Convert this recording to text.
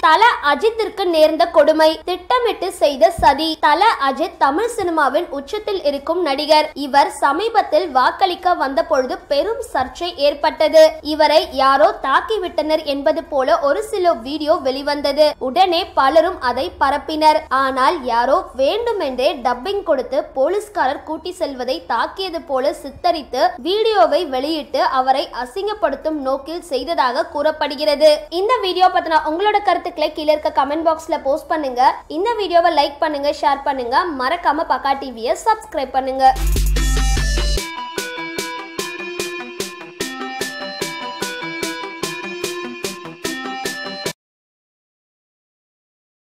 தல அஜித்திற்கு நேர்ந்த கொடுமை திட்டமிட்டு செய்த சதி தல அஜித் தமிழ் சினிமாவின் உச்சத்தில் இருக்கும் நடிகர் இவர் சமீபத்தில் வாக்களிக்க வந்த பொழுது பெரும் சர்ச்சை ஏற்பட்டது இவரை யாரோ தாக்கிவிட்டனர் என்பது போல ஒரு சில வீடியோ வெளிவந்தது உடனே பலரும் அதை பரப்பினர் ஆனால் யாரோ வேண்டுமென்றே டப்பிங் கொடுத்து போலீஸ்காரர் கூட்டி செல்வதை தாக்கியது போல சித்தரித்து வீடியோவை வெளியிட்டு அவரை அசிங்கப்படுத்தும் நோக்கில் செய்ததாக கூறப்படுகிறது இந்த வீடியோ பத்தின உங்களோட கருத்துக்களை கீழே இருக்க கமெண்ட் பாக்ஸ்ல போஸ்ட் பண்ணுங்க இந்த வீடியோவை லைக் பண்ணுங்க ஷேர் பண்ணுங்க மறக்காம பக்கா டிவியை சப்ஸ்கிரைப் பண்ணுங்க